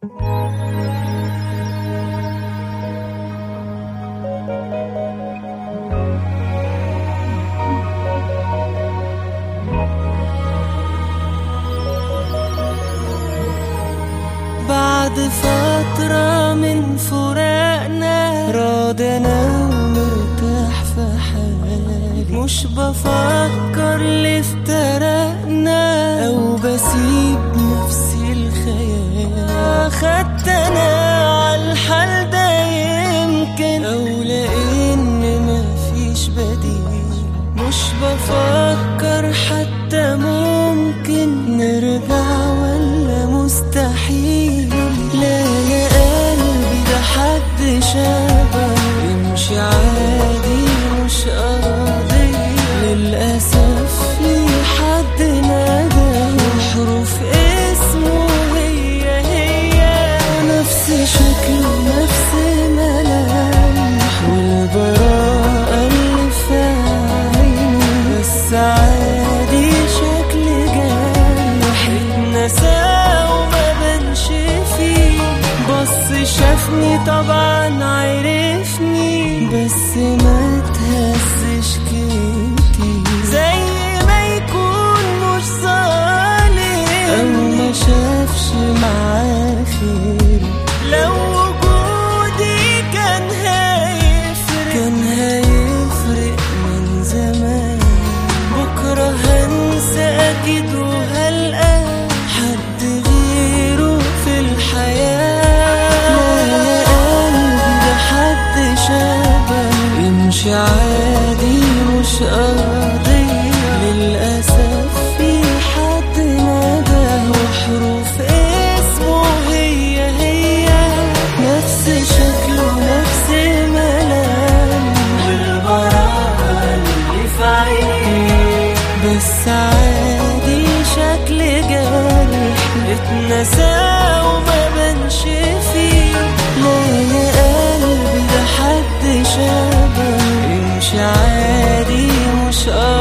بعد فترة من فراقنا راضنا ومرتاح في حالي مش بفكر اللي افترقنا أو بسيب نفسي الخيال خدت أنا عالحال ده يمكن أو لأن مفيش بديل مش بفكر حتى ممكن نرجع ولا مستحيل لا يا قلبي ده حد شبه يمشي عادي مش قاضي للأسف في حد نادى وحروف اسمه هي هي نفس شكله نفس ملامح والبراءة اللي في عينه بس عادي شكل جارح اتنسى وما بنش فيه بص شافني طبعا عرفني بس ما تهزش كتير زي ما يكون مش ظالم او ما شافش معاه خير لو وجودي كان هيفرق كان هيفرق من زمان بكرة هنسى أكيد وهلقى حد غيره في الحياة لا يا قلبي ده حد شبه يمشي عادي مش قضية للأسف في حد ناداه وحروف اسمه هي هي نفس شكله نفس ملامح والبراءة اللي في عينيه بس عادي شكل جارح اتنسى وما بنش فيه لا يا قلبي ده حد شبه يمشي عادي مش قادر